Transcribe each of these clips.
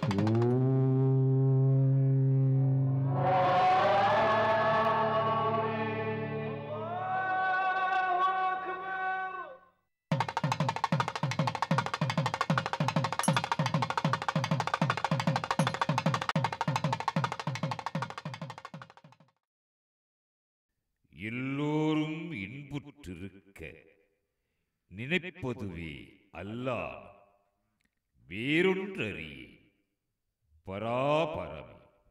எல்லோரும் இன்புற்றிருக்க நினைப்பதுவே அல்லால் வேறொன்றறியே பராபரமே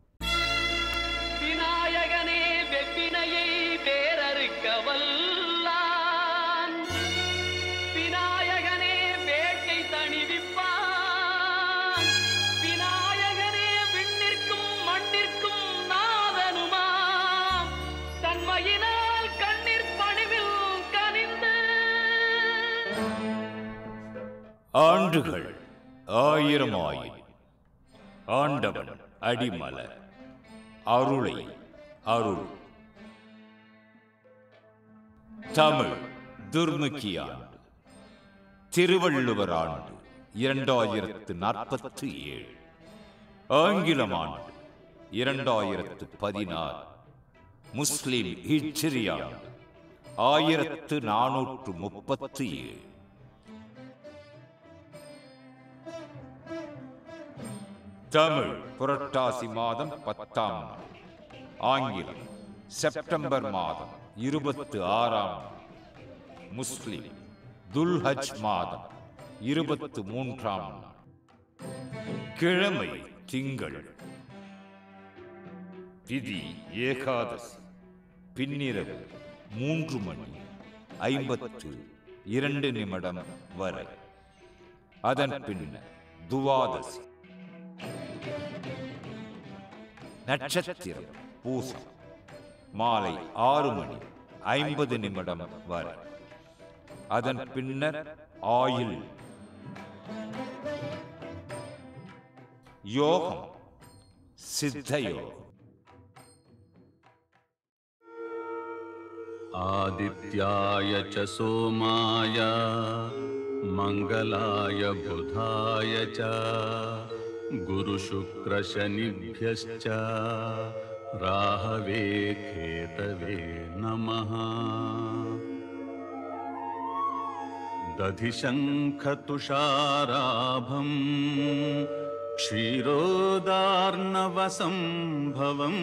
விநாயகனே வெப்பினையை வேறறுக்க வல்லான் விநாயகனே வேட்டை தணிவிப்பான் விநாயகனே விண்ணிற்கும் மண்ணிற்கும் நாதனுமாம் தன்மையினால் கண்ணீர் பணிவில் கனிந்து ஆண்டுகள் ஆயிரம் ஆயிரம் ஆண்டவன் அடிமலர் அருளை அருள் தமிழ் துர்முகி ஆண்டு திருவள்ளுவர் ஆண்டு இரண்டாயிரத்து நாற்பத்தி ஏழு ஆங்கிலம் ஆண்டு இரண்டாயிரத்து பதினாறு முஸ்லிம் ஹிஜ்ரி ஆண்டு ஆயிரத்து நானூற்று முப்பத்தி ஏழு தமிழ் புரட்டாசி மாதம் பத்தாம் நாள் ஆங்கிலம் செப்டம்பர் மாதம் இருபத்து ஆறாம் நாள் முஸ்லிம் துல்ஹஜ் மாதம் இருபத்து மூன்றாம் நாள் கிழமை திங்கள் திதி ஏகாதசி பின்னிரவு மூன்று மணி ஐம்பத்து இரண்டு நிமிடம் வரை அதன் பின்னர் துவாதசி நட்சத்திரம் பூசம் மாலை ஆறு மணி ஐம்பது நிமிடம் வரை அதன் பின்னர் ஆயுள் யோகம் சித்த யோகம் आदित्याय च सोमाय मङ्गलाय बुधाय च गुरुशुक्रशनिभ्यश्च राहवे केतवे नमः दधिशङ्खतुषाराभम् क्षीरोदार्णवसम्भवम्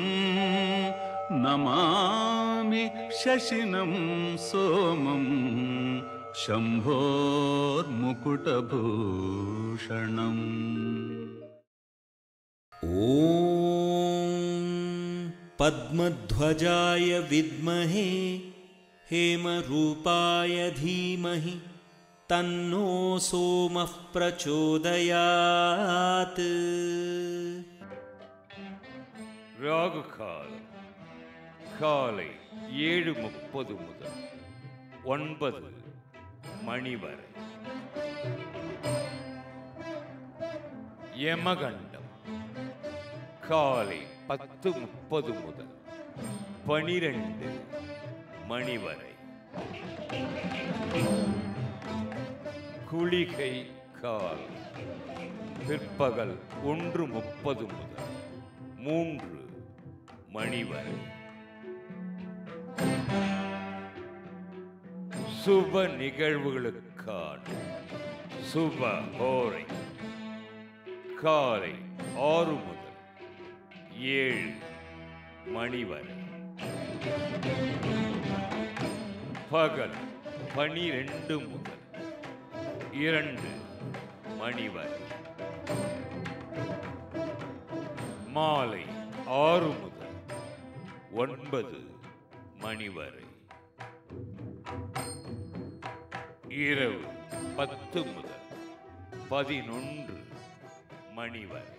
नमामि शशिनं सोमं शम्भोर्मुकुटभूषणम् ॐ पद्मध्वजाय विद्महे हेमरूपाय धीमहि तन्नो सोमः प्रचोदयात् ராகு காலம் காலை ஏழு முப்பது முதல் ஒன்பது மணி வரை யமகண்டம் காலை பத்து முப்பது முதல் பனிரெண்டு மணி வரை குளிகை கால் பிற்பகல் ஒன்று முப்பது முதல் மூன்று மணி வரை சுப நிகழ்வுகளுக்கான சுப ஹோரை காலை ஆறு முதல் ஏழு மணி வரை பகல் பனிரெண்டு முதல் இரண்டு மணி வரை மாலை ஆறு முதல் ஒன்பது மணி வரை இரவு பத்து முதல் பதினொன்று மணி வரை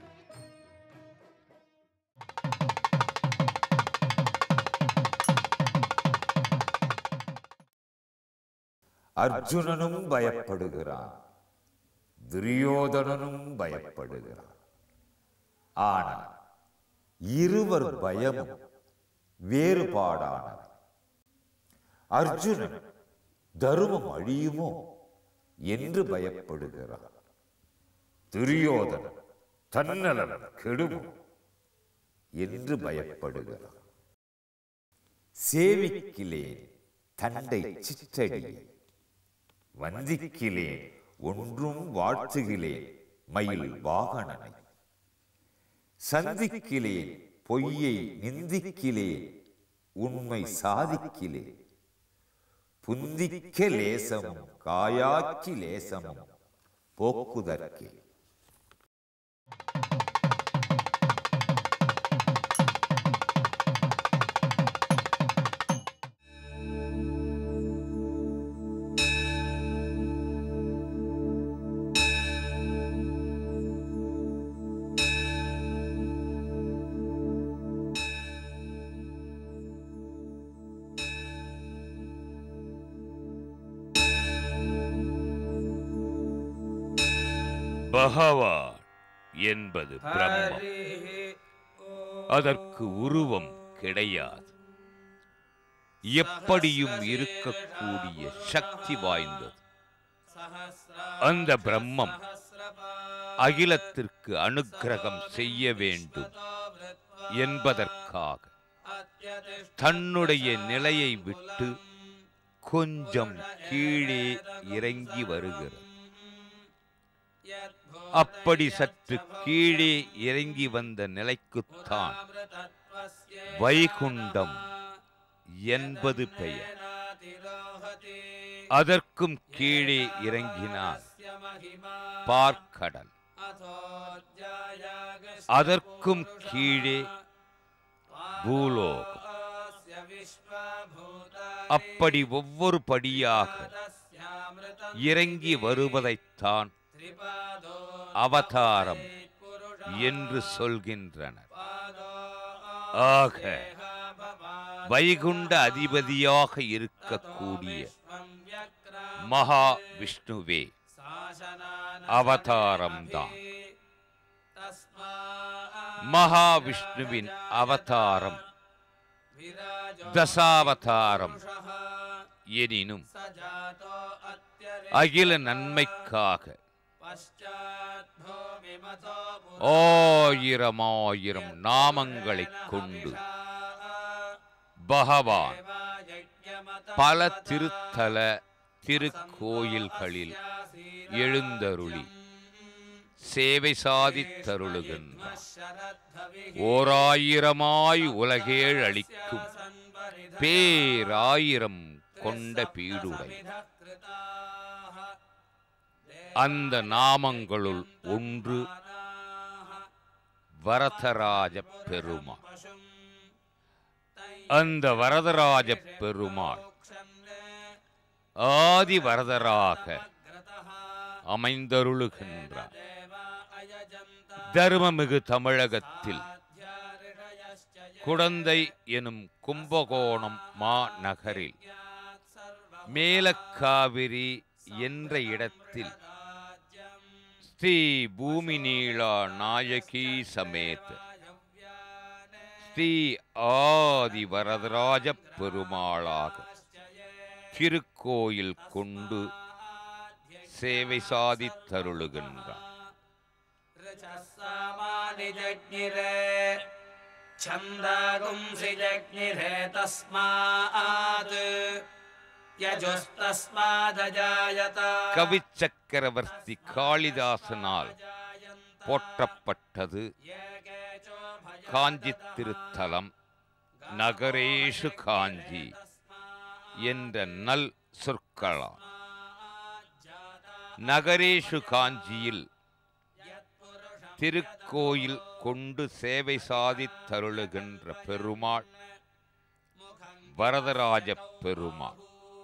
அர்ஜுனனும் பயப்படுகிறான் துரியோதனனும் பயப்படுகிறான் ஆனால் இருவர் பயமும் வேறுபாடானவை அர்ஜுனன் தருமம் அழியுமோ என்று பயப்படுகிறான் துரியோதனன் தன்னலம் கெடுமோ என்று பயப்படுகிறான் சேவிக்கிலேன் தண்டை சிற்றடியை வந்திக்கிலேன் ஒன்றும் வாழ்த்துகிலேன் மயில் வாகனனை சந்திக்கிலேன் பொய்யை நிந்திக்கிலேன் உண்மை சாதிக்கிலேன் புந்திக்க லேசமும் காயாக்கி லேசமும் போக்குதற்கே பகவான் என்பது பிரம்மம் அதற்கு உருவம் கிடையாது எப்படியும் இருக்கக்கூடிய சக்தி வாய்ந்தது அந்த பிரம்மம் அகிலத்திற்கு அனுக்கிரகம் செய்ய வேண்டும் என்பதற்காக தன்னுடைய நிலையை விட்டு கொஞ்சம் கீழே இறங்கி வருகிறது அப்படி சற்று கீழே இறங்கி வந்த நிலைக்குத்தான் வைகுண்டம் என்பது பெயர் அதற்கும் கீழே இறங்கினார் பார்க்கடல் அதற்கும் கீழே பூலோகம் அப்படி ஒவ்வொரு படியாக இறங்கி வருவதைத்தான் அவதாரம் என்று சொல்கின்றனர் ஆக வைகுண்ட அதிபதியாக இருக்கக்கூடிய மகா விஷ்ணுவே அவதாரம்தான் மகாவிஷ்ணுவின் அவதாரம் தசாவதாரம் எனினும் அகில நன்மைக்காக ஆயிரம் ஆயிரம் நாமங்களைக் கொண்டு பகவான் பல திருத்தல திருக்கோயில்களில் எழுந்தருளி சேவை சாதித்தருளுகின்றார் ஓராயிரமாய் உலகேழ் அளிக்கும் பேராயிரம் கொண்ட பீடுடை அந்த நாமங்களுள் ஒன்று வரதராஜ பெருமாள் அந்த வரதராஜ பெருமாள் ஆதி வரதராக அமைந்தருளுகின்றார் தர்மமிகு தமிழகத்தில் குடந்தை எனும் கும்பகோணம் மாநகரில் மேலக்காவிரி என்ற இடத்தில் ஸ்ரீ பூமிநீளா நாயகி சமேத ஸ்ரீ ஆதி வரதராஜ பெருமாளாக திருக்கோயில் கொண்டு சேவை சாதித்தருளுகின்றார் सामानि जज्ञिरे छन्दागुंसि जज्ञिरे तस्मात् यजुस्तस्मादजायत கவி சக்கரவர்த்தி காளிதாசனால் போற்றப்பட்டது காஞ்சி திருத்தலம் நகரேஷு காஞ்சி என்ற நல் சொற்களாம் நகரேஷு காஞ்சியில் திருக்கோயில் கொண்டு சேவை சாதித்தருளுகின்ற பெருமாள் வரதராஜ பெருமாள்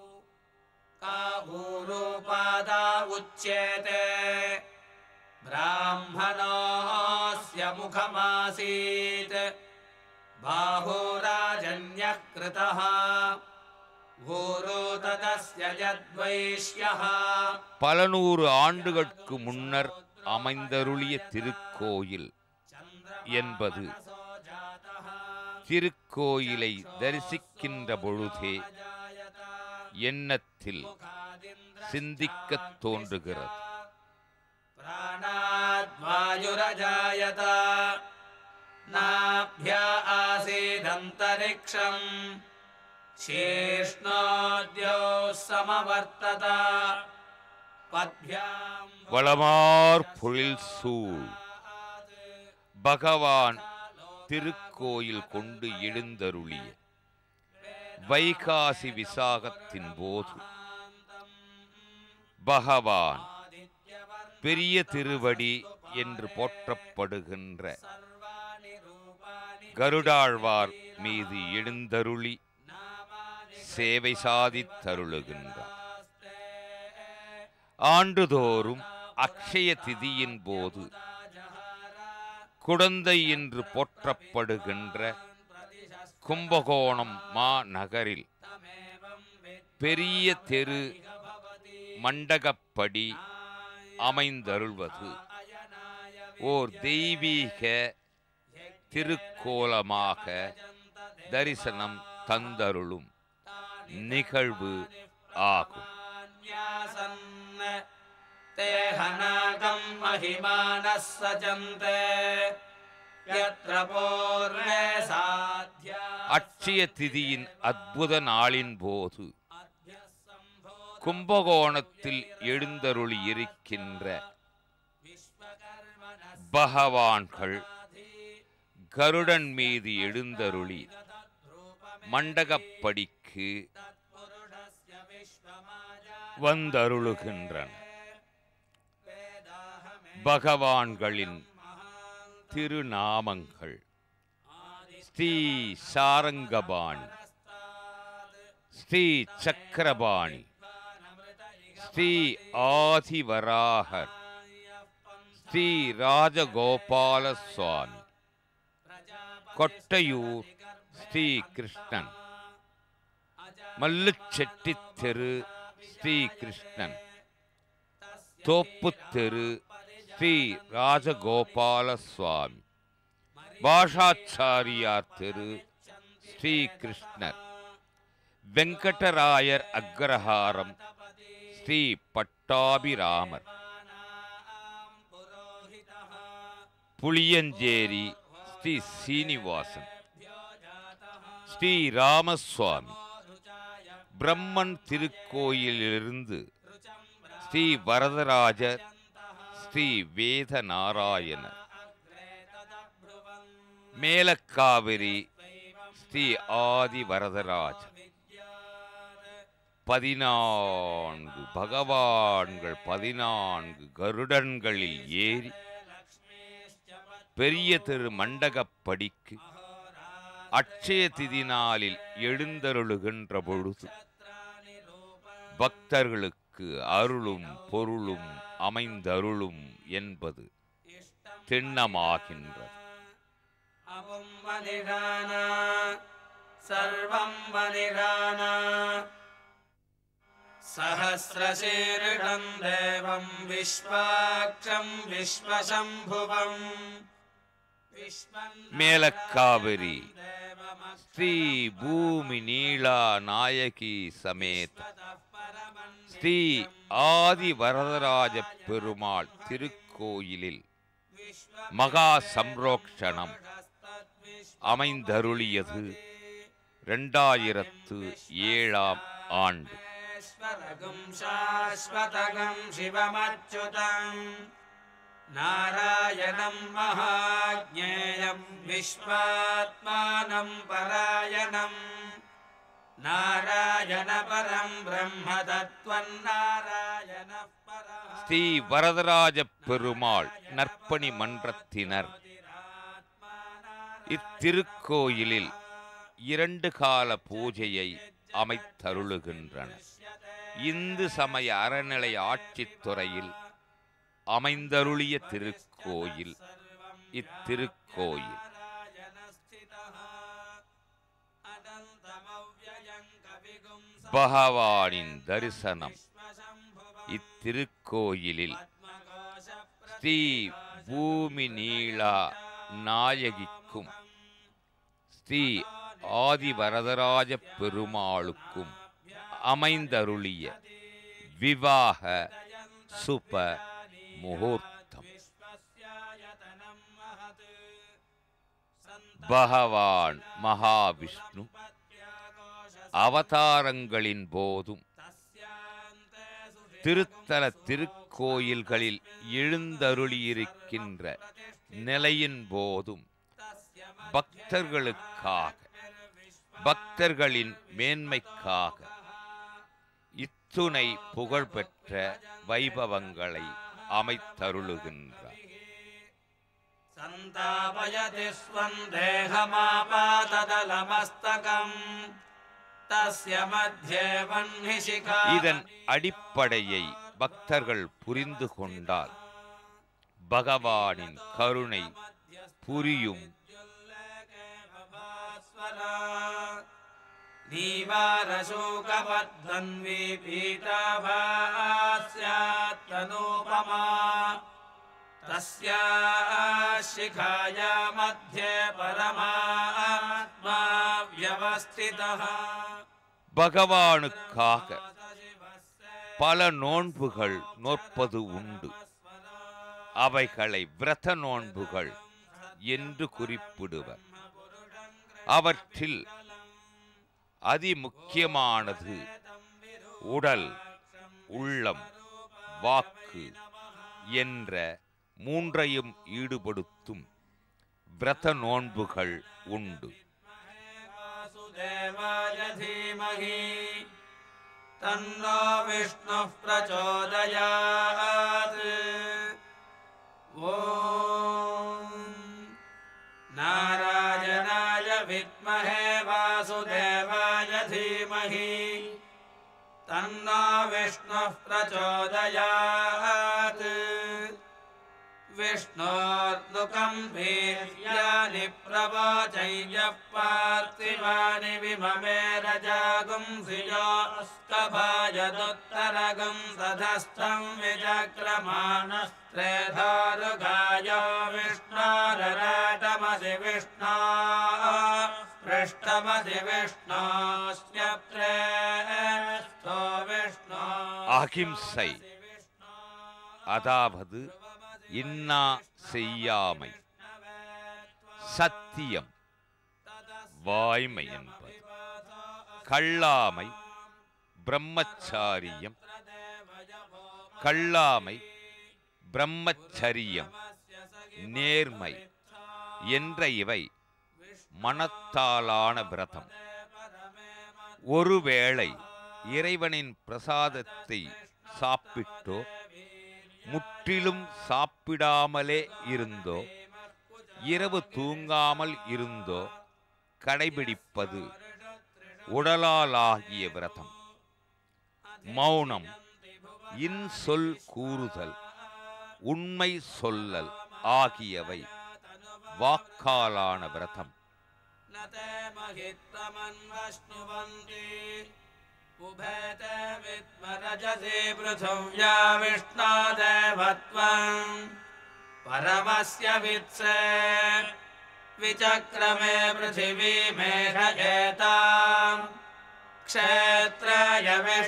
काहूरोपादा उच्यते ब्राह्मणोऽस्य मुखमासीत् बाहुराजन्यः कृतः घोरो तदस्य यद्वैश्यः பல நூறு ஆண்டுகளுக்கு முன்னர் அமைந்தருளிய திருக்கோயில் என்பது திருக்கோயிலை தரிசிக்கின்ற பொழுதே எண்ணத்தில் சிந்திக்கத் தோன்றுகிறது प्राणान् तस्माद्वायुरजायत नाभ्या आसीदन्तरिक्षम् शीर्ष्णोद्योः समवर्तत पद्भ्याम् வளமார் பொழில் சூழ் பகவான் திருக்கோயில் கொண்டு எழுந்தருளிய வைகாசி விசாகத்தின் போது பகவான் பெரிய திருவடி என்று போற்றப்படுகின்ற கருடாழ்வார் மீது எழுந்தருளி சேவை சாதித்தருளுகின்றார் ஆண்டுதோறும் அக்ஷய திதியின் போது குடந்தை என்று போற்றப்படுகின்ற கும்பகோணம் மாநகரில் பெரிய தெரு மண்டகப்படி அமைந்தருள்வது ஓர் தெய்வீக திருக்கோலமாக தரிசனம் தந்தருளும் நிகழ்வு ஆகும் न्यासन् ते हनाकम् महिमानः सजन्ते यत्र पूर्वे साध्या அட்சய திதியின் அற்புத நாளின் போது கும்பகோணத்தில் எழுந்தருளி இருக்கின்ற பகவான்கள் கருடன் மீது எழுந்தருளி மண்டகப்படிக்கு வந்தருளுகின்றன பகவான்களின் திருநாமங்கள் ஸ்ரீ சாரங்கபாணி ஸ்ரீ சக்கரபாணி ஸ்ரீ ஆதிவராகர் ஸ்ரீ ராஜகோபால சுவாமி கொட்டையூர் ஸ்ரீ கிருஷ்ணன் மல்லுச்செட்டி தெரு ஸ்ரீ கிருஷ்ணன் தோப்புத்தெரு ஸ்ரீ ராஜகோபால சுவாமி பாஷாச்சாரியார் தெரு ஸ்ரீ கிருஷ்ணர் வெங்கடராயர் அக்ரஹாரம் ஸ்ரீ பட்டாபிராமர் புளியஞ்சேரி ஸ்ரீ சீனிவாசன் ஸ்ரீ ராமசுவாமி பிரம்மன் திருக்கோயிலிருந்து ஸ்ரீ வரதராஜர் ஸ்ரீ வேத நாராயணர் மேலக்காவிரி ஸ்ரீ ஆதி வரதராஜர் பதினான்கு பகவான்கள் பதினான்கு கருடன்களில் ஏறி பெரிய திரு மண்டகப்படிக்கு அட்சய திதி நாளில் எழுந்தருளுகின்ற பொழுது பக்தர்களுக்கு அருளும் பொருளும் அமைந்தருளும் என்பது திண்ணமாகின்றது अपुं वनिगाना सर्वं वनिगाना सहस्रशीर्षं देवं विश्वाक्षं विश्वशम्भुवम् மேலக்காவிரி ஸ்ரீ பூமி நீளா நாயகி சமேத ஸ்ரீ ஆதி வரதராஜ பெருமாள் திருக்கோயிலில் மகா சம்ரோக்ஷணம் அமைந்தருளியது இரண்டாயிரத்து ஏழாம் ஆண்டு ईश्वरगुं शाश्वतगं शिवमच्युतम् नारायणं महाज्ञेयं विश्वात्मानं परायणम् नारायणपरं ब्रह्म तत्त्वन्नारायणः परः ஸ்ரீ வரதராஜ பெருமாள் நற்பணி மன்றத்தினர் இத்திருக்கோயிலில் இரண்டு கால பூஜையை அமைத்தருளுகின்றனர் இந்து சமய அறநிலை ஆட்சித்துறையில் அமைந்தருளிய திருக்கோயில் இத்திருக்கோயில் பகவானின் தரிசனம் இத்திருக்கோயிலில் ஸ்ரீ பூமி நீளா நாயகிக்கும் ஸ்ரீ ஆதிவரதராஜ பெருமாளுக்கும் அமைந்தருளிய விவாக சுப முகூர்த்தம் பகவான் மகாவிஷ்ணு அவதாரங்களின் போதும் திருத்தல திருக்கோயில்களில் எழுந்தருளியிருக்கின்ற நிலையின் போதும் பக்தர்களுக்காக பக்தர்களின் மேன்மைக்காக இத்துணை புகழ்பெற்ற வைபவங்களை அமைத்தருளுகின்றார் सन्तापयति स्वं देहमापातदलमस्तकम् तस्य मध्ये वह्निशिखा இதன் அடிப்படையை பக்தர்கள் புரிந்து கொண்டால் பகவானின் கருணை புரியும் नीवारशोकवद्वन्वी पीताभास्यात्तनूपमा तस्या शिखाया मध्ये परमात्मा व्यवस्थितः பகவானுக்காக பல நோன்புகள் நோற்பது உண்டு அவைகளை விரத நோன்புகள் என்று குறிப்பிடுவர் அவற்றில் அதிமுக்கியமானது உடல் உள்ளம் வாக்கு என்ற மூன்றையும் ஈடுபடுத்தும் விரத நோன்புகள் உண்டு वासुदेवाय धीमहि तन्नो विष्णुः प्रचोदयात् ॐ नारायणाय विद्महे वासुदेवाय धीमहि तन्नो विष्णुः प्रचोदयात् विष्णोर्नुकं वीर्याणि प्रवचय्यः पार्थिवानि विममे रजागुंसियोस्तभायदुत्तरगुं सधस्थं विचक्रमाणस्त्रेधारुगाय विष्णोरराटमसि विष्णो पृष्ठमसि विष्णोस्य प्रेष्ठो विष्णो அகிம்சை அதாவது இன்னா செய்யாமை சத்தியம் வாய்மை என்பது கள்ளாமை பிரம்மச்சாரியம் கள்ளாமை பிரம்மச்சரியம் நேர்மை என்ற இவை மனத்தாலான விரதம் ஒருவேளை இறைவனின் பிரசாதத்தை சாப்பிட்டோ முற்றிலும் சாப்பிடாமலே இருந்தோ இரவு தூங்காமல் இருந்தோ கடைபிடிப்பது உடலாலாகிய விரதம் மௌனம் இன்சொல் கூறுதல் உண்மை சொல்லல் ஆகியவை வாக்காலான விரதம் न ते महित्वमन्वश्नुवन्ति उभेते विद्मरजसि पृथिव्या विष्णादेवत्वम् परमस्य वित्से विचक्रमे पृथिवीमेषयेताम् क्षेत्राय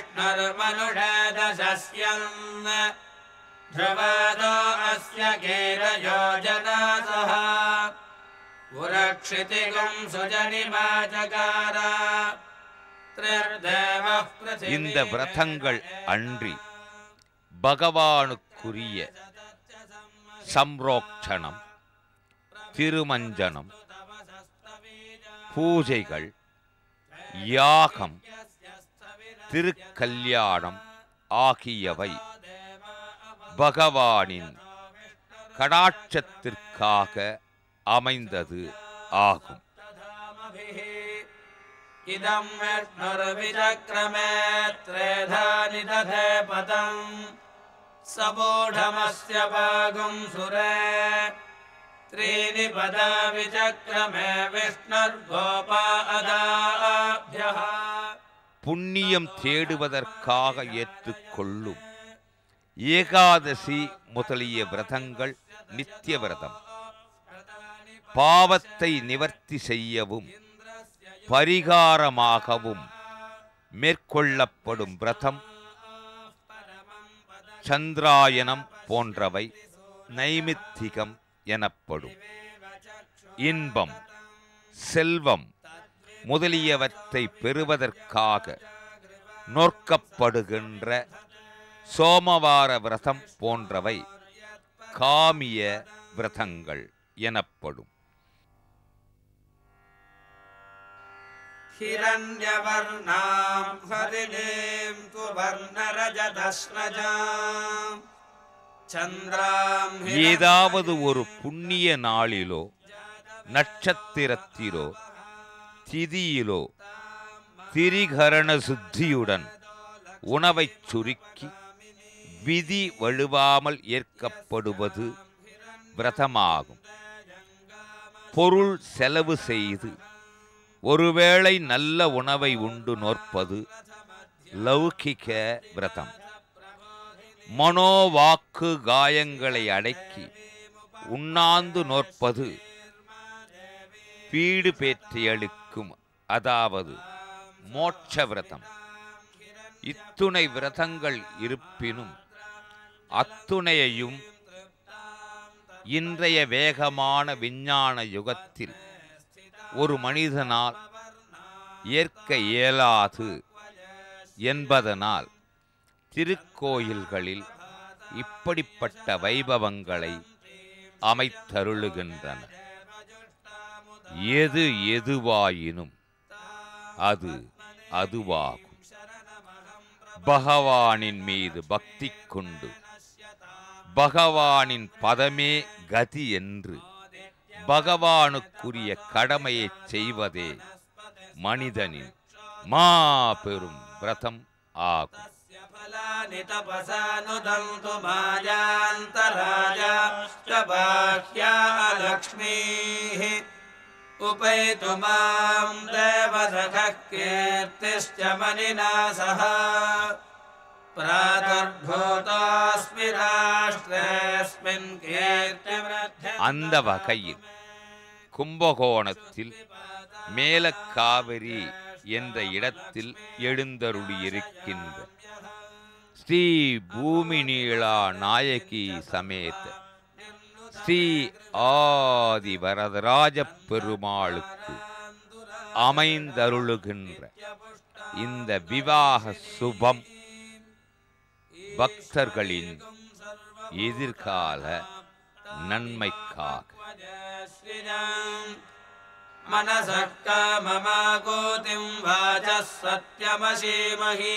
विष्णुर्मनुषेदशस्यन् ध्रुवदो अस्य कीरयोजनासः पुरक्षितिगं सुजनिमाचकार त्रिर्देवः இந்த விரதங்கள் அன்றி பகவானுக்குரிய சம்ரோக்ஷணம் திருமஞ்சனம் பூஜைகள் யாகம் திருக்கல்யாணம் ஆகியவை பகவானின் கடாட்சத்திற்காக அமைந்தது ஆகும் धामभिः इदं विष्णुर्विचक्रमे त्रेधानि दधे पदम् सबोढमस्य भागुं सुरे त्रीणि पदा विचक्रमे विष्णुर्गोपा अदाभ्यः புண்ணியம் தேடுவதற்காக ஏற்றுக்கொள்ளும் ஏகாதசி முதலிய விரதங்கள் நித்திய விரதம் பாவத்தை நிவர்த்தி செய்யவும் பரிகாரமாகவும் மேற்கொள்ளப்படும் விரதம் சந்திராயனம் போன்றவை நைமித்திகம் எனப்படும் இன்பம் செல்வம் முதலியவற்றை பெறுவதற்காக நோக்கப்படுகின்ற சோமவார விரதம் போன்றவை காமிய விரதங்கள் எனப்படும் हिरण्यवर्णाम् हरिणीम् कुवर्णरजतस्रजाम् चन्द्राम् ஏதாவது ஒரு புண்ணிய நாளிலோ நட்சத்திரத்திலோ திதியிலோ திரிகரண சுத்தியுடன் உணவைச் சுருக்கி விதி வழுவாமல் ஏற்கப்படுவது விரதமாகும் பொருள் செலவு செய்து ஒருவேளை நல்ல உணவை உண்டு நோற்பது லௌகிக விரதம் மனோவாக்கு காயங்களை அடக்கி உண்ணாந்து நோற்பது பீடு பேற்றியளிக்கும் அதாவது மோட்ச விரதம் இத்துணை விரதங்கள் இருப்பினும் அத்துணையையும் இன்றைய வேகமான விஞ்ஞான யுகத்தில் ஒரு மனிதனால் ஏற்க இயலாது என்பதனால் திருக்கோயில்களில் இப்படிப்பட்ட வைபவங்களை அமைத்தருளுகின்றன எது எதுவாயினும் அது அதுவாகும் பகவானின் மீது பக்தி கொண்டு பகவானின் பதமே கதி என்று பகவானுக்குரிய கடமையைச் செய்வதே மனிதனின் மாபெரும் விரதம் ஆகும் फलानि तपसानुदन्तु मायान्तराजाश्च बाह्या लक्ष्मीः उपैतु माम् देवसखः कीर्तिश्च मनिना सह प्रादुर्भूतोऽस्मि राष्ट्रेऽस्मिन् कीर्तिवृद्धि அந்த வகையில் கும்பகோணத்தில் மேலக்காவிரி என்ற இடத்தில் எழுந்தருளியிருக்கின்ற ஸ்ரீ பூமிநீளா நாயகி சமேத ஸ்ரீ ஆதி வரதராஜ பெருமாளுக்கு அமைந்தருளுகின்ற இந்த விவாக சுபம் பக்தர்களின் எதிர்கால நன்மைக்காக मनसः काममागोतिम् वाचः सत्यमशीमहि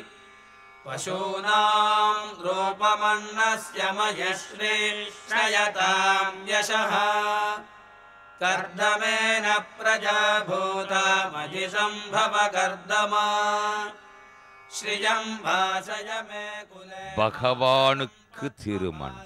पशूनाम् रूपमन्नस्य मयश्री श्रयताम् यशः कर्दमेन प्रजा भूता मजिसम्भव कर्दमा श्रियम् भासय मे कुले பகவானுக்கு திருமண்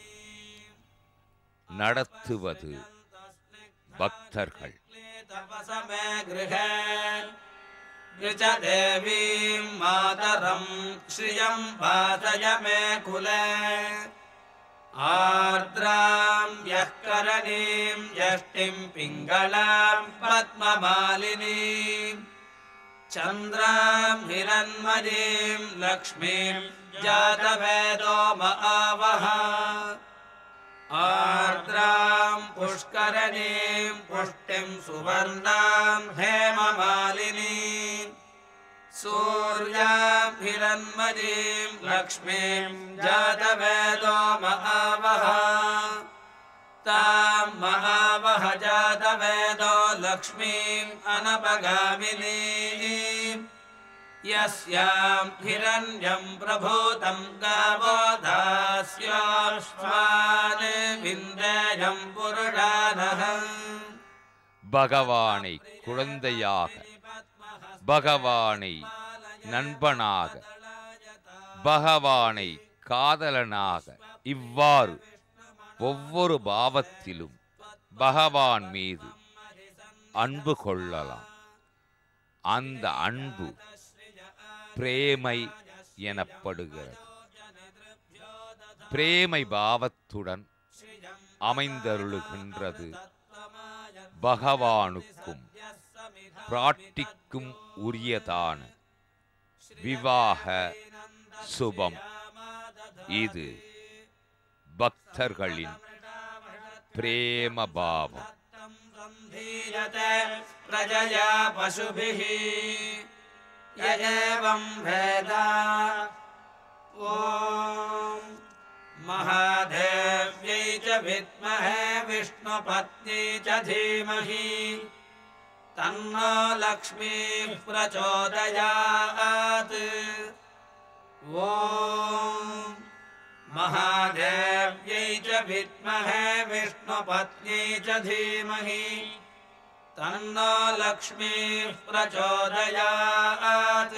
நடத்துவது பக்தர்கள் तपसमे गृहे ऋच देवीम् मातरम् श्रियम् वासय मे कुले आर्द्राम् यः करणीम् यष्टिम् पिङ्गलाम् पद्ममालिनीम् चन्द्राम् हिरण्मयीम् लक्ष्मीम् जातवेदो म आवह आर्द्राम् पुष्करणीम् पुष्टिम् सुवर्णाम् हेममालिनीम् सूर्याम् हिरण्मयीम् लक्ष्मीम् जातवेदो महावः ताम् महावह जातवेदो लक्ष्मीम् अनपगामिनीम् यस्याम् हिरण्यम् प्रभूतम् गावो दास्याश्वान् विन्देयम् पुरुषानः பகவானை குழந்தையாக பகவானை நண்பனாக பகவானை காதலனாக இவ்வாறு ஒவ்வொரு பாவத்திலும் பகவான் மீது அன்பு கொள்ளலாம் அந்த அன்பு பிரேமை எனப்படுகிறது பிரேமை பாவத்துடன் அமைந்தருளுகின்றது பகவானுக்கும் பிராட்டிக்கும் உரியதான விவாக சுபம் இது பக்தர்களின் பிரேம பாவம் सन्धीयते प्रजया पशुभिः य एवं वेद ॐ महादेव्यै च विद्महे विष्णुपत्नी च धीमहि तन्नो लक्ष्मीः प्रचोदयात् ॐ महादेव्यै च विद्महे विष्णुपत्नी च धीमहि तन्नो लक्ष्मीः प्रचोदयात्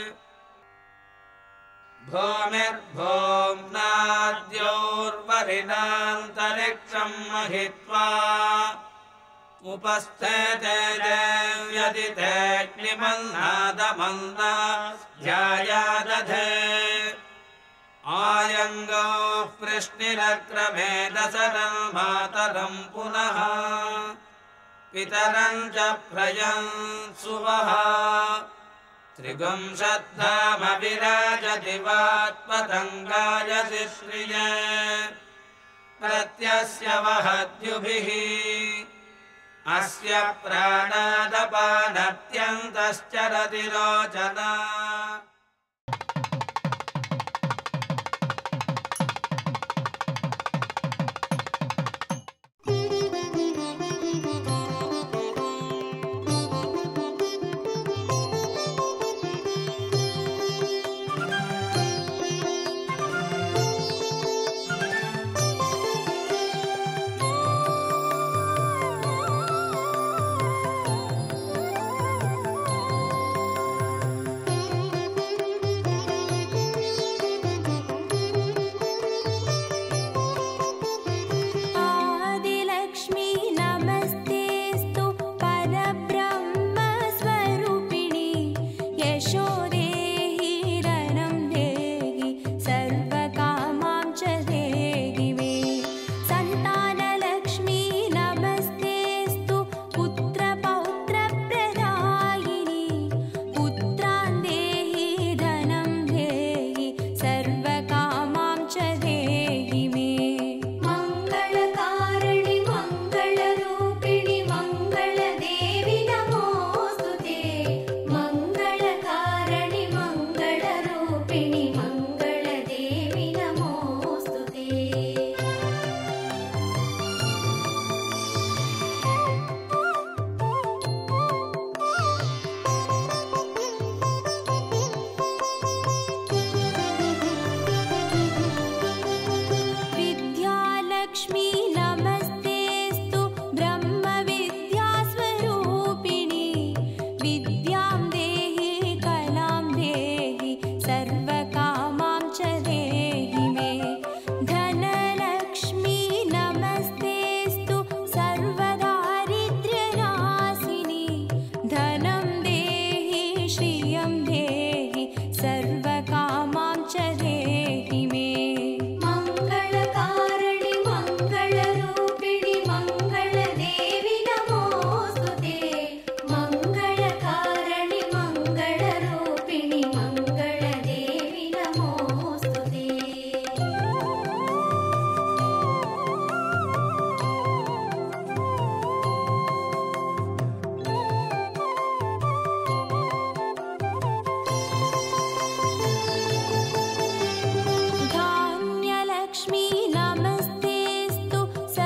भूमिर्भूम्नाद्योर्वरिणान्तरिक्षं महित्वा उपस्थेते देव्यदितेऽग्निमन्नादमन्ना ध्यायादधे आयङ्गोः कृष्णिरक्रमे दशरं मातरं पुनः पितरं च प्रयं सुवः त्रिगुंशद्धामविराजति वात्पतङ्गाय श्रिय प्रत्यस्य वहद्युभिः अस्य प्राणादपानत्यन्तश्चरति रोचना आदिलक्ष्मी नमस्तेऽस्तु परब्रह्मस्वरूपिणि यशो देहि रनं देहि सर्वकामां च देहि मे सन्तानलक्ष्मी नमस्तेऽस्तु पुत्रपौत्रप्रदायिनि पुत्रान् देहि धनं देहि सर्वकामां च देहि मे मङ्गलकारिणि मङ्गलरूपिणि मङ्गलदेवि नमोऽस्तु ते मङ्गलकारिणि मङ्गलरूपिणि मङ्गलदेवि नमोऽस्तु ते विद्यालक्ष्मी नमस्तेऽस्तु ब्रह्मविद्यास्वरूपिणि विद्यां देहि कलां देहि सर्वकामां च देहि मे धनलक्ष्मी नमस्तेऽस्तु सर्वदारिद्र्यनाशिनि धनं देहि श्रियं देहि सर्वकामां च देहि मे मङ्गलकारिणि मङ्गलरूपिणि मङ्गलदेवि नमोऽस्तु ते मङ्गलकारिणि मङ्गलरूपिणि मङ्गलदेवि नमोऽस्तु ते धान्यलक्ष्मी नमस्तेऽस्तु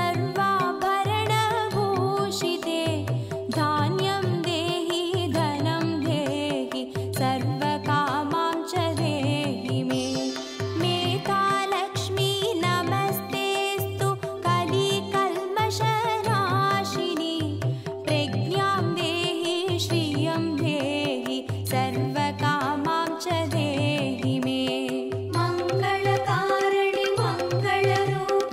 सर्वाभरणभूषिते धान्यं देहि धनं देहि सर्वकामां च देहि मे मेधालक्ष्मी नमस्तेऽस्तु कलिकल्मषनाशिनि प्रज्ञां देहि श्रियं देहि सर्वकामां च देहि मे मङ्गलकारिणि मङ्गलरूपिणि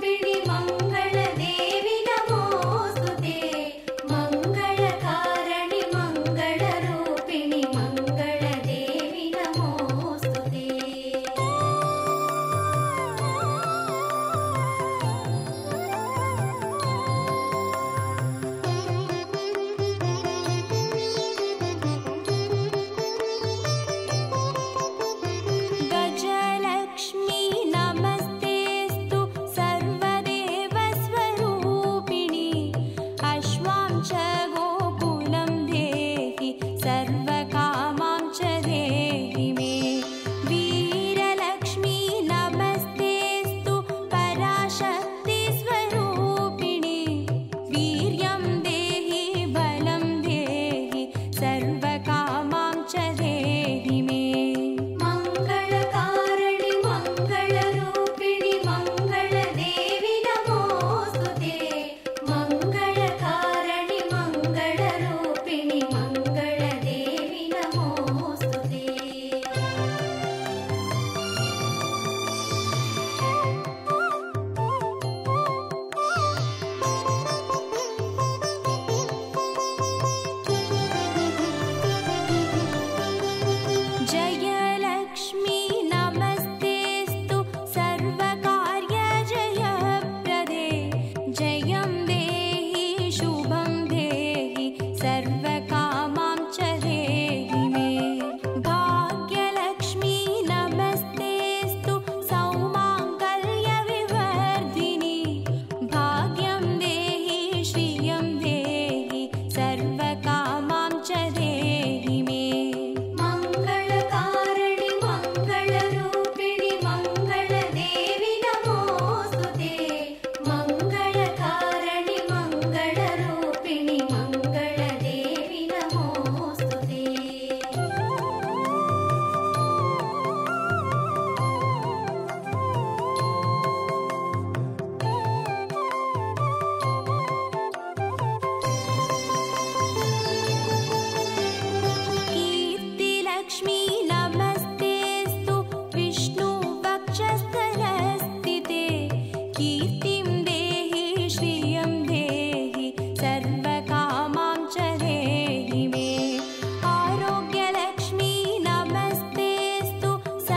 कीर्तिं देहि श्रियं देहि सर्वकामां च देहि मे आरोग्यलक्ष्मी नमस्तेऽस्तु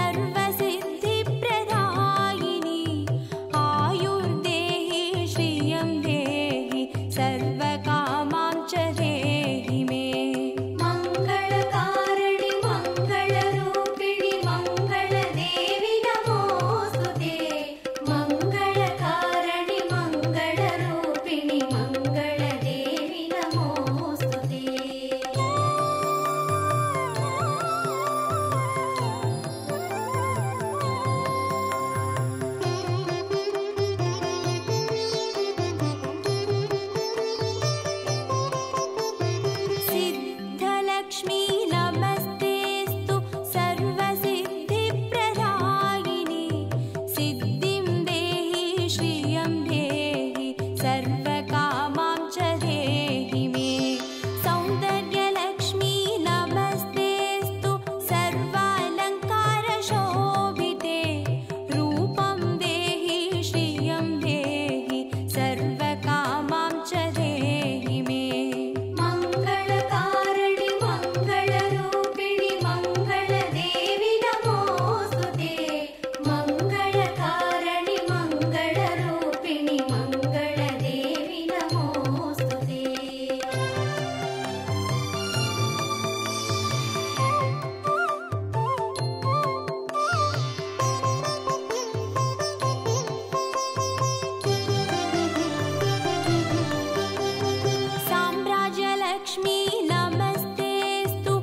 सर्वसिद्धिप्रदायिनी आयुर्देहि श्रियं देहि सर्वकामां च देहि मे मङ्गलकारिणि मङ्गलरूपिणि मङ्गलदेवि नमोऽस्तु ते मङ्गलकारिणि मङ्गलरूपिणि मङ्गलदेवि नमोऽस्तु ते सिद्धलक्ष्मी नमस्तेऽस्तु सर्वसिद्धिप्रदायिनी सिद्धिं देहि श्रियं देहि सर्वकामां च देहि मे सौन्दर्यलक्ष्मी नमस्तेऽस्तु सर्वालङ्कारशोभिते रूपं देहि श्रियं देहि सर्वकामां च देहि मे मङ्गलकारिणि मङ्गलरूपिणि मङ्गलदेवि नमोऽस्तु ते मङ्गलकारिणि मङ्गलरूपिणि मङ्गलदेवि नमोऽस्तु ते साम्राज्यलक्ष्मी नमस्तेऽस्तु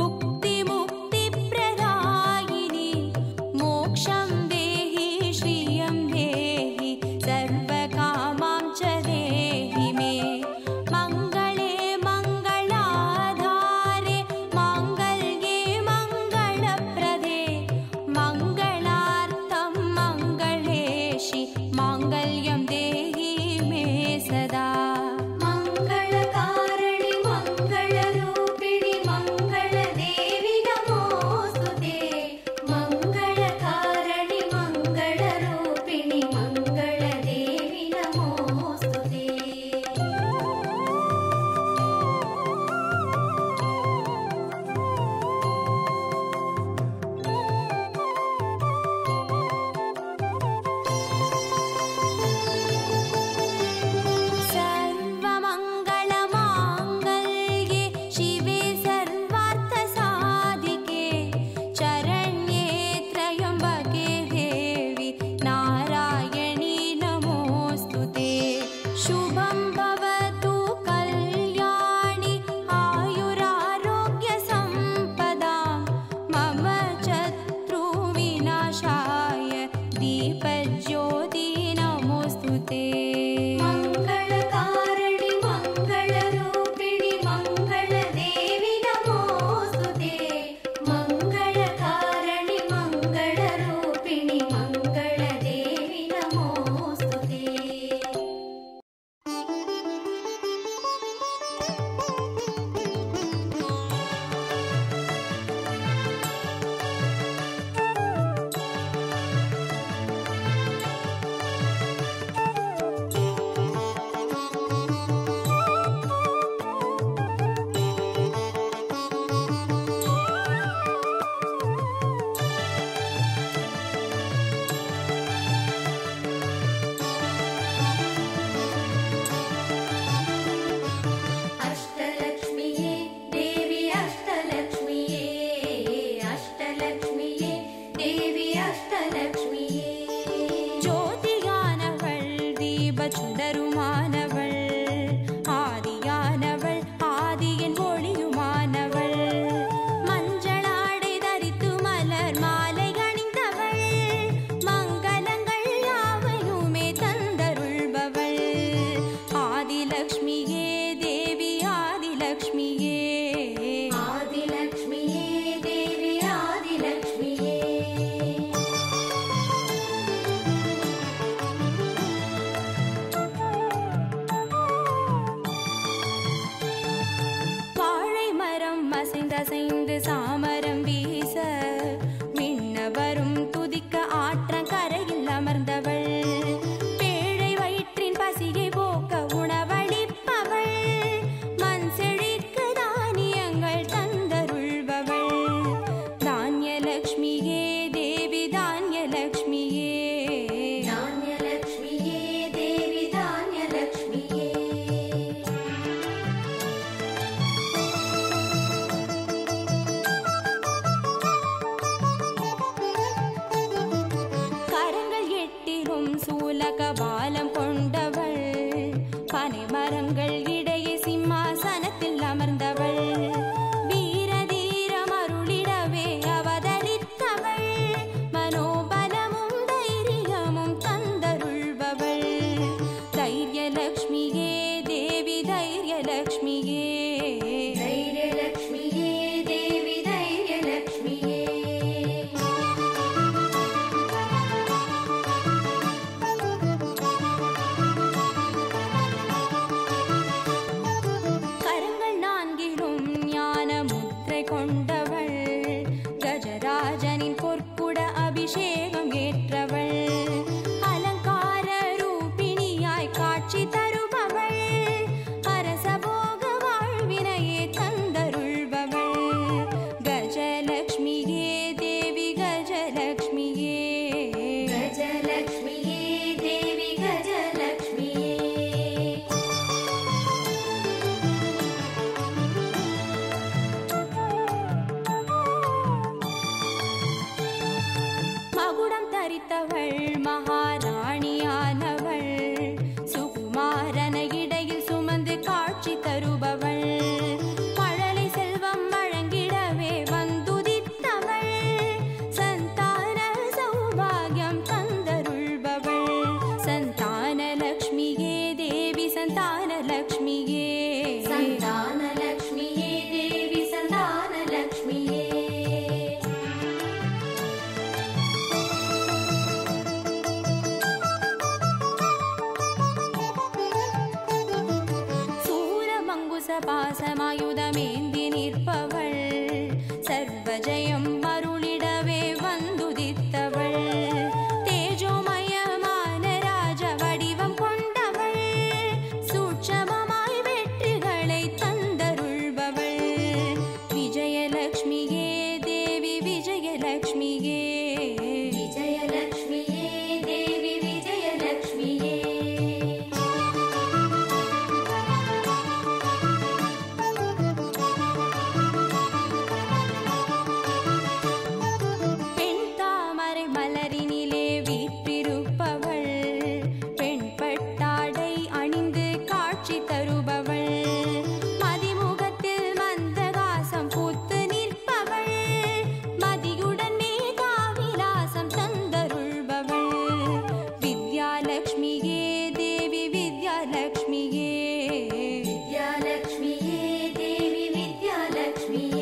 भुक्तिमुक्तिप्रदायिनी मोक्षं देहि श्रियं देहि सर्वकामां च देहि मे मङ्गले मङ्गलाधारे माङ्गल्ये मङ्गलप्रदे मङ्गलार्थं मङ्गलेशि माङ्गल्यं देहि मे सदा मङ्गलकारिणि मङ्गलरूपिणि मङ्गलदेवि नमोऽस्तु ते मङ्गलकारिणि मङ्गलरूपिणि मङ्गलदेवि नमोऽस्तु ते सर्वमङ्गलमाङ्गल्ये शिवे सर्वार्थसाधिके चरण्ये त्र्यम्बके देवि नारायणी नमोऽस्तु ते शुभं भवतु कल्याणि आयुरारोग्यसम्पदां मम शत्रुविनाशाय दीपज्योति नमोऽस्तु ते मङ्गलकारिणि मङ्गलरूपिणि मङ्गलदेवि नमोऽस्तु ते मङ्गलकारिणि मङ्गलरूपिणि मङ्गलदेवि नमोऽस्तु ते பலம் கொண்டவள் பனை மரங்கள் இடையே சிம்மாசனத்தில் அமர்ந்தவள் வீர தீரம் அருளிடவே அவதரித்தவள் மனோபலமும் தைரியமும் தந்தருள்பவள் தைரியலக்ஷ்மியே தேவி தைரியலக்ஷ்மியே தைரியலக்ஷ்மியே தேவி தைரியலக்ஷ்மியே கரங்கள் நான்கிலும் ஞான முத்திரை கொண்டவள் கஜராஜனின் பொற்குட அபிஷேகம் ஏற்றவள் அலங்கார ரூபிணியாய் காட்சி தருபவள் அரசபோக வாழ்வினையே தந்தருள்பவள் கஜலக்ஷ்மியே தேவி கஜலக்ஷ்மியே கஜலக்ஷ்மியே தேவி கஜலக்ஷ்மியே மகுடம் தரித்தவள் மகாராணியானவள் சுகுமாரன இடையில் சுமந்து காட்சி தருபவள் மழலை செல்வம் வழங்கிடவே வந்துதித்தவள் சந்தான சௌபாகியம் தந்தருள்பவள் சந்தான லக்ஷ்மியே தேவி சந்தான லக்ஷ்மியே சந்தான லக்ஷ்மியே தேவி சந்தான லக்ஷ்மியே சூரமங்குச பாசமாயுதமேந்தி நிற்பவள் சர்வஜயம் அருளிடவே வந்துதித்தவள் தேஜோமயமான ராஜ வடிவம் கொண்டவள் சூட்சமமாய் வெற்றிகளை தந்தருள்பவள் விஜயலக்ஷ்மியே தேவி விஜயலக்ஷ்மியே விஜயலக்ஷ்மியே தேவி விஜயலக்ஷ்மியே பெண் தாமரை மலரினிலே வீற்றிருப்பவள் பெண் பட்டாடை அணிந்து காட்சி தருபவள் மதிமுகத்தில் மந்தகாசம் பூத்து நிற்பவள் மதியுடன் மேகாவிலாசம் தந்தருள்பவள் வித்யாலக்ஷ்மியே தேவி வித்யாலக்ஷ்மியே வித்யாலக்ஷ்மியே தேவி வித்யாலக்ஷ்மியே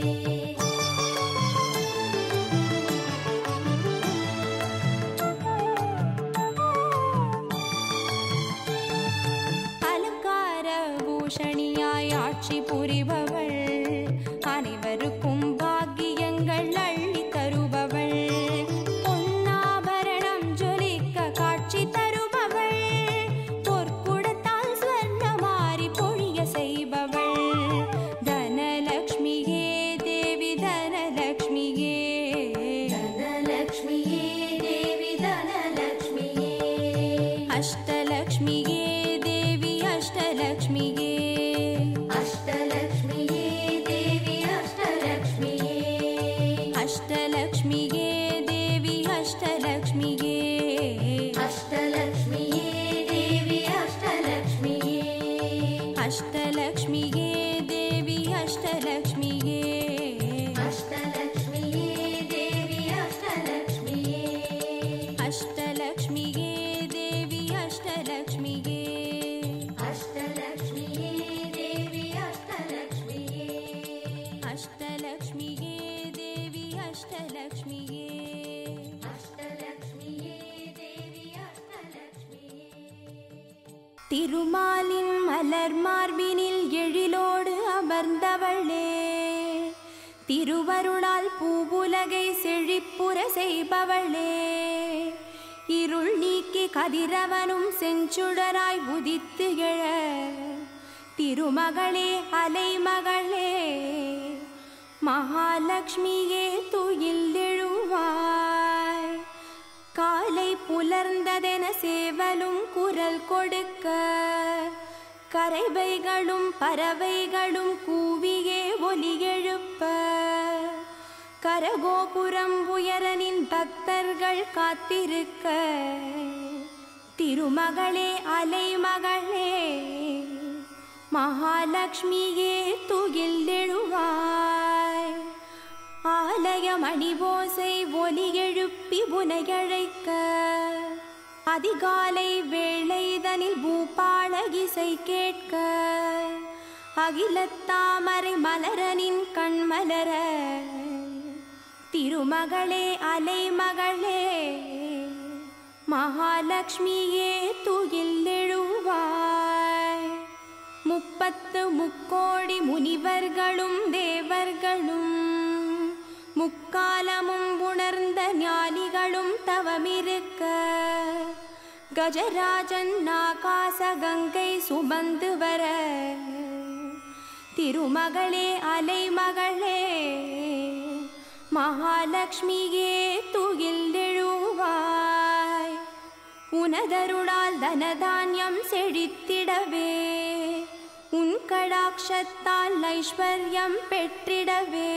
அலங்கார பூஷணியாய் ஆட்சி புரிபவள் அனைவருக்கும் பாக்கியங்கள் அள்ளி தருபவள் பொன்னாபரணம் ஜொலிக்க காட்சி தருபவள் பொற்குடத்தால் ஸ்வர்ணமாரி பொழிய செய்பவள் தனலக்ஷ்மியே தேவி தனலக்ஷ்மியே தனலக்ஷ்மியே தேவி தனலக்ஷ்மியே அஷ்டலக்ஷ்மியே தேவி அஷ்டலக்ஷ்மியே அஷ்டலக்ஷ்மியே தேவி அஷ்டலக்ஷ்மியே அஷ்டலக்ஷ்மியே தேவி அஷ்டலக்ஷ்மியே அஷ்டலக்ஷ்மியே தேவி அஷ்டலக்ஷ்மியே அஷ்டலக்ஷ்மியே தேவி அஷ்டலக்ஷ்மியே அஷ்டலக்ஷ்மியே தேவி அஷ்டலக்ஷ்மியே அஷ்டலக்ஷ்மியே தேவி அஷ்டலக்ஷ்மியே அஷ்டலக்ஷ்மியே தேவி அஷ்டலக்ஷ்மியே அஷ்டலக்ஷ்மியே தேவி அஷ்டலக்ஷ்மியே அஷ்டலக்ஷ்மியே தேவி அஷ்டலக்ஷ்மியே திருமாலின் மலர் மார்பினில் எழிலோடு அமர்ந்தவளே திருவருளால் பூவுலகை செழிப்புற செய்பவளே இருள் நீக்கி கதிரவனும் செஞ்சுடராய் உதித்து எழ திருமகளே அலைமகளே மகாலட்சுமியே துயில் எழுவாய் காலை புலர்ந்ததென சேவலும் குரல் கொடுக்க கரைவைகளும் பறவைகளும் கூவியே ஒலி எழுப்ப கரகோபுரம் உயரனின் பக்தர்கள் காத்திருக்க திருமகளே அலைமகளே மகாலட்சுமியே துயில் எழுவாய் ஆலய மணிவோசை ஒலி எழுப்பி புனையழைக்க அதிகாலை வேளைதனில் பூபாள இசை கேட்க அகிலத்தாமரை மலரனின் கண்மலர திருமகளே அலைமகளே மகாலட்சுமியே துயில் எழுவாய் முப்பத்து முக்கோடி முனிவர்களும் தேவர்களும் முக்காலமும் உணர்ந்த ஞானிகளும் தவமிருக்க கஜராஜன் ஆகாச கங்கை சுமந்து வர திருமகளே அலைமகளே மகாலட்சுமியே துயில் எழுவாய் உனதருளால் தனதானியம் செழித்திடவே உன் கடாட்சத்தால் ஐஸ்வர்யம் பெற்றிடவே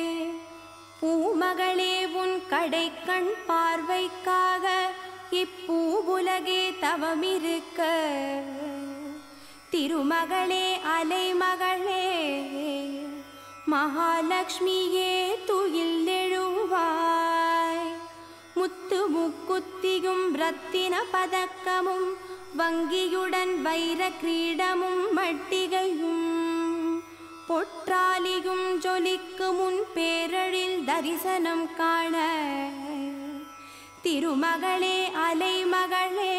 பூமகளே உன் கடைக்கண் பார்வைக்காக இப்பூவுலகே தவமிருக்க திருமகளே அலைமகளே மகாலட்சுமியே துயில் எழுவாய் முத்து முக்குத்தியும் ரத்தின பதக்கமும் வங்கியுடன் வைர கிரீடமும் மட்டிகையும் பொற்றாலியும் ஜொலிக்கு முன் பேரழில் தரிசனம் காண திருமகளே அலைமகளே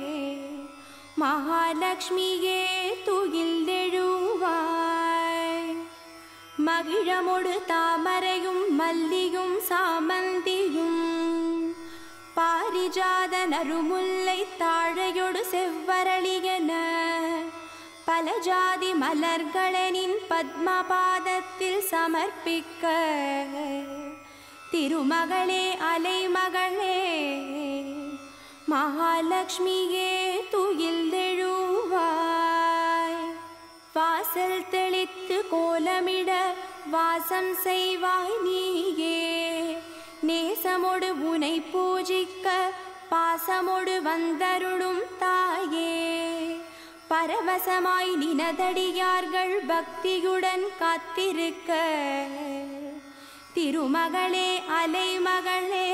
மகாலட்சுமியே துயில் எழுவாய் மகிழமொடு தாமரையும் மல்லியும் சாமந்தியும் பாரிஜாத நறுமுல்லை தாழையொடு செவ்வரளியன பல ஜாதி மலர்களெனின் பத்மபாதத்தில் சமர்ப்பிக்க திருமகளே அலைமகளே மகாலட்சுமியே துயில் எழுவாய் வாசல் தெளித்து கோலமிட வாசம் செய்வாய் நீயே நேசமொடு உனை பூஜிக்க பாசமொடு வந்தருளும் தாயே பரவசமாய் நினதடியார்கள் பக்தியுடன் காத்திருக்க திருமகளே அலைமகளே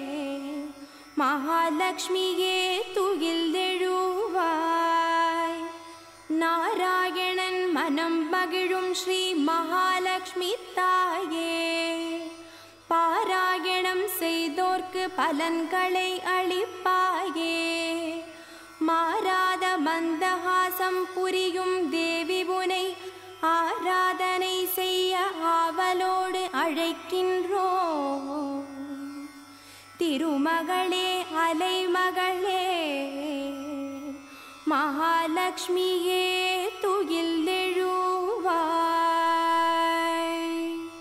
மகாலட்சுமியே துயில் எழுவாய் நாராயணன் மனம் மகிழும் ஸ்ரீ மகாலட்சுமி தாயே பாராயணம் செய்தோர்க்கு பலன்களை அளிப்பாயே மாறாத மந்தஹாசம் புரியும் தேவி புனை ஆராதனை செய்ய ஆவலோடு அழைக்கின்றோ திருமகளே அலைமகளே மகாலட்சுமியே துயில் எழுவாய்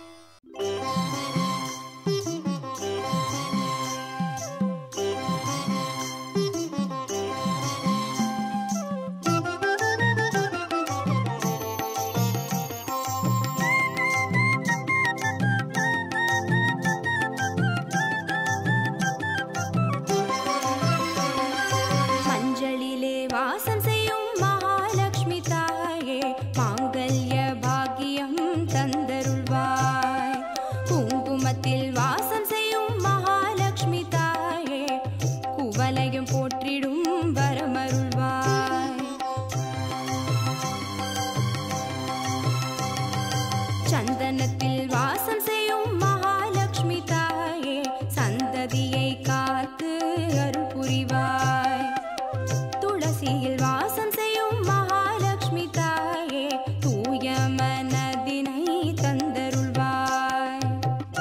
மஞ்சளிலே வாசம் செய்யும் மகாலட்சுமி தாயே மாங்கல்ய பாக்கியம் தந்தருள்வாய் குங்குமத்தில் வாசம் செய்யும் மகாலட்சுமி தாயே குவலையும் போற்றிடும் வரமருள்வாய் சந்தனத்தில் வாசம் செய்யும் மகாலட்சுமி தாயே சந்ததியை காத்து அருள் புரிவாய் துளசியில் வாசம் செய்யும் மகாலட்சுமி தாயே தூய மனதினை தந்தருள்வாய்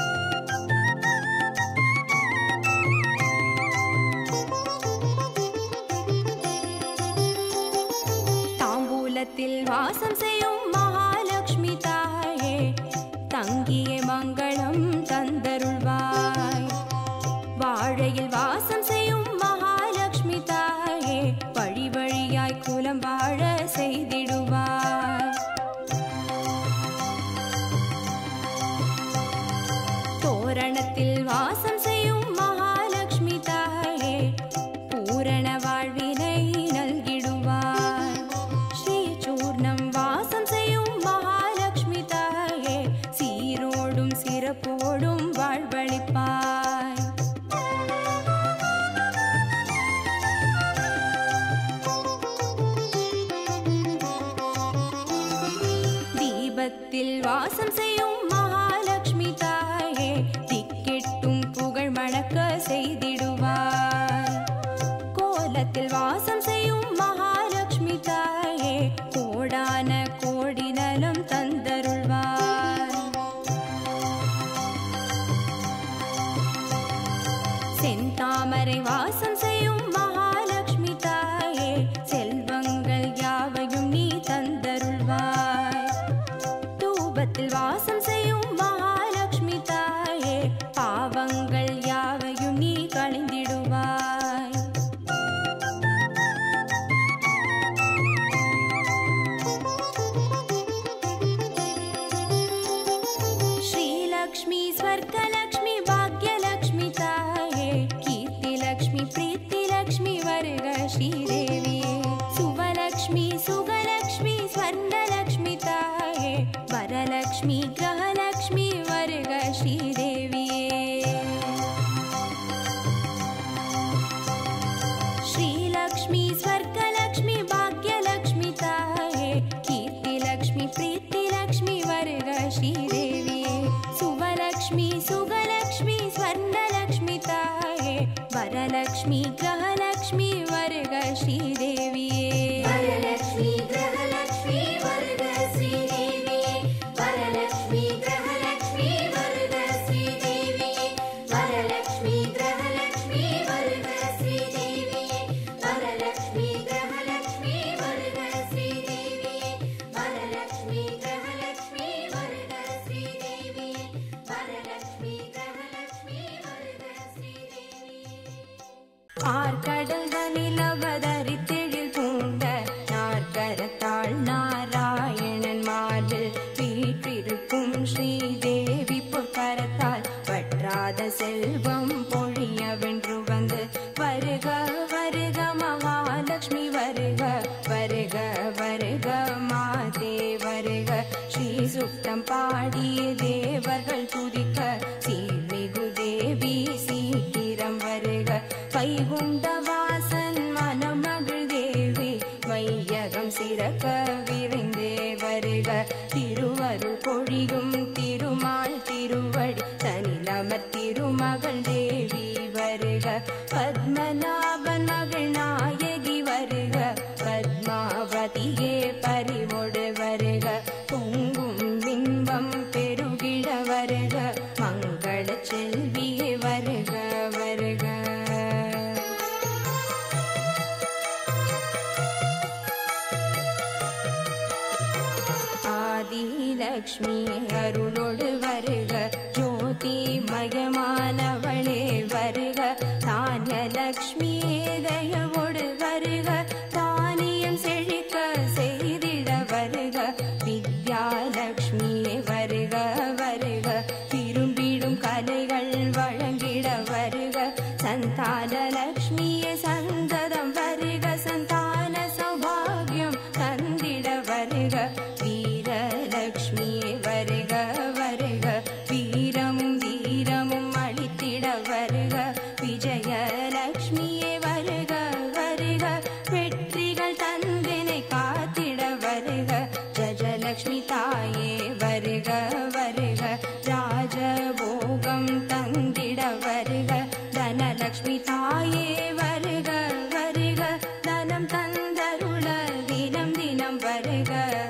தாம்பூலத்தில் வாசம் செய்யும் மகாலட்சுமி தாயே தங்கிய மங்களம் தந்தருள்வாய் வாழையில் வாசம் செய்யும் மகாலட்சுமி தாயே வழி வழியாய் குலம் வாழ செய்திடுவாய் தோரணத்தில் வாசம் செய்யும் மகாலட்சுமி தாயே பூரண வாழ்வினை தூபத்தில் வாசம் செய்யும் மகாலட்சுமி தாயே திக்கெட்டும் புகழ் மணக்க செய்திடுவார் கோலத்தில் வாசம் செய்யும் மகாலட்சுமி தாயே கோடான கோடி நலம் தந்தருள்வார் செந்தாமரை வாசம் செய்யும் மகாலட்சுமி தாயே செல்வங்கள் யாவையும் நீ தந்தருள்வாய் தூபத்தில் வாசம் செய்யும் மகாலட்சுமி தாயே பாவங்கள் யாவையும் நீ கழிந்திடுவாய் श्रीलक्ष्मी स्वर्गलक्ष्मी भाग्यलक्ष्मी ताये कीर्तिलक्ष्मी प्रीतिलक्ष्मी वर्ग श्रीदेवी सुवलक्ष्मी सुगलक्ष्मी स्वर्णलक्ष्मी ताये वरलक्ष्मी ग्रहलक्ष्मी वर्ग श्रीदेवी श्रीलक्ष्मी स्वर्गलक्ष्मी भाग्यलक्ष्मी ताये कीर्तिलक्ष्मी प्रीतिलक्ष्मी वर्ग श्रीदेवी सुवलक्ष्मी सुगलक्ष्मी स्वर्णलक्ष्मी ताये वरलक्ष्मी ग्रहलक्ष्मी वर्ग श्रीदेवी वरलक्ष्मी ग्रहलक्ष्मी वर्ग श्रीदेवी वरलक्ष्मी ग्रहलक्ष्मी वर्ग श्रीदेवी वरलक्ष्मी ग्रहलक्ष्मी वर्ग श्रीदेवी वरलक्ष्मी ग्रहलक्ष्मी वर्ग श्रीदेवी वरलक्ष्मी ग्रहलक्ष्मी वर्ग श्रीदेवी वरलक्ष्मी ग्रहलक्ष्मी वर्ग श्रीदेवी ஆர்கடல்களில் அவதரித்தெழில் பூண்ட நாற்கரத்தாள் நாராயணன் மார்பில் வீற்றிருக்கும் ஸ்ரீதேவி பொற்கரத்தால் வற்றாத செல்வம் பொழிய வென்று வந்து வருக வருக மகாலட்சுமி வருக வருக வருக மாதே வருக ஸ்ரீ சுத்தம் பாடிய தேவர்கள் துதிக்க சீர்மிகு தேவி சீக்கிரம் வருக வைகுண்ட வாசன் மனமகள் தேவி வையகம் சிறக்க விரைந்தே வருக திருவருள் பொழியும் திருமால் திருவடி தனிலமர் திருமகள் தேவி வருக பத்மநாபன் மகள் நாயகி வருக பத்மாவதியே பறிவொடு வருக பொங்கும் பிம்பம் பெருகிட வருக மங்கள செல்வியே வருக வருக ஆதிலக்ஷ்மி அருளோடு வருக ஜோதி மயமானவளே வருக தானியலக்ஷ்மி தயவோடு வருக தானியம் செழிக்க செய்திட வருக வித்யாலக்ஷ்மியே வருக வருக விரும்பிடும் கலைகள் வழங்கிட வருக சந்தான லக்ஷ்மியே சந்ததம் வருக சந்தான சௌபாகியம் தந்திட வருக வீரலக்ஷ்மியே வருக வருக வீரமும் வீரமும் அளித்திட வருக விஜயலக்ஷ்மியே வருக வருக வெற்றிகள் தந்தினை காத்திட வருக ஜஜலக்ஷ்மி தாயே வருக வருக ராஜபோகம் தந்திட வருக தனலக்ஷ்மி தாயே வருக வருக தனம் தந்தருள தினம் தினம் வருக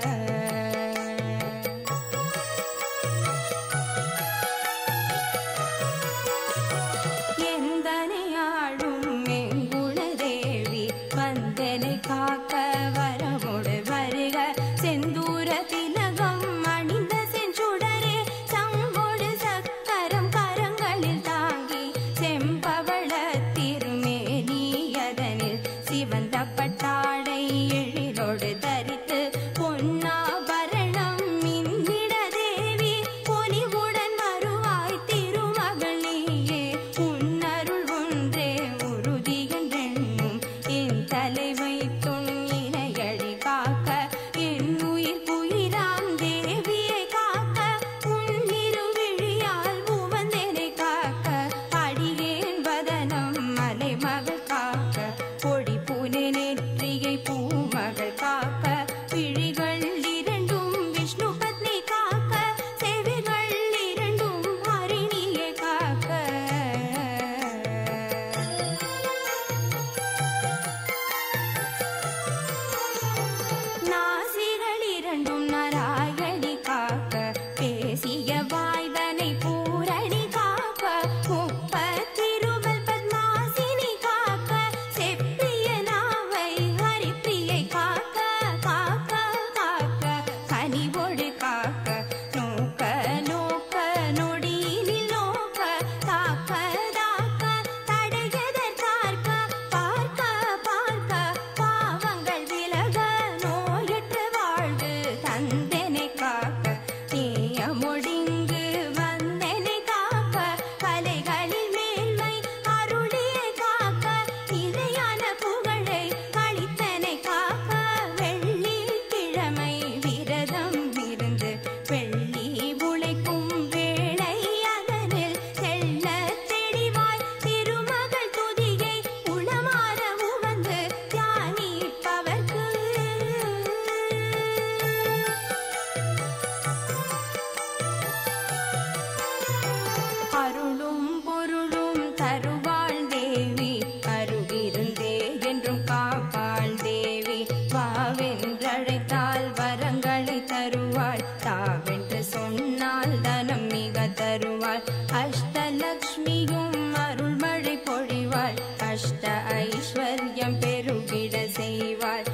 எந்தனையாடும் எங்குணதேவி வந்தனை காக்க வரமுடு வருக செந்தூர திலகம் அணிந்த செஞ்சுடரே சங்கொடு சக்கரம் கரங்களில் தாங்கி செம்பவள திருமேனியதனில் சிவந்த பட்டாடை எழிலோடு தரித்து பொன்னாபரணம் மின்னிட தேவி பொலிவுடன் வருவாய் திருமகள் நீயே உன்னருள் ஒன்றே உறுதி என்றென்னும் என் தலை வைத்தும்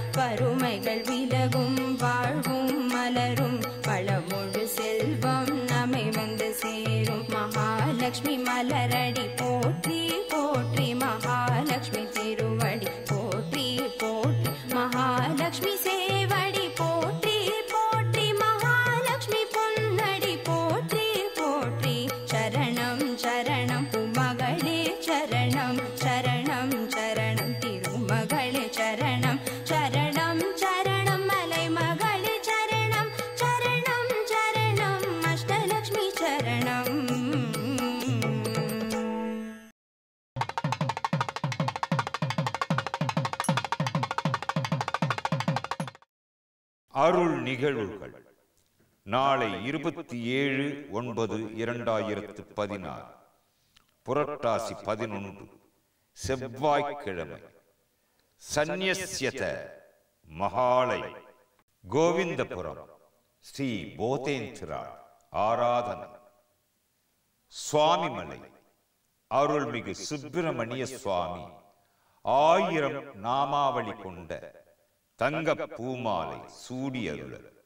வறுமைகள் விலகும் வாழ்வும் மலரும் பழமுழு செல்வம் நம்மை வந்து சேரும் மகாலட்சுமி மலரடி போற்றி போற்றி மகாலட்சுமி திருவடி போற்றி போற்றி மகாலட்சுமி சேவடி போற்றி போற்றி மகாலட்சுமி பொன்னடி போற்றி போற்றி சரணம் சரணம் உமகளே சரணம் சரணம் சரணம் திருமகளே சரணம் சரணம் சரணம் மலை மகளே சரணம் சரணம் சரணம் அஷ்டலக்ஷ்மி சரணம் அருள் நிகழ்வுகள் நாளை இருபத்தி ஏழு ஒன்பது இரண்டாயிரத்து பதினாறு புரட்டாசி பதினொன்று செவ்வாய்க்கிழமை சந்நியசியத மகாலய கோவிந்தபுரம் ஸ்ரீ போதேந்திராள் ஆராதனை சுவாமிமலை அருள்மிகு சுப்பிரமணிய சுவாமி ஆயிரம் நாமாவளி கொண்ட தங்க பூமாலை சூடியருளர்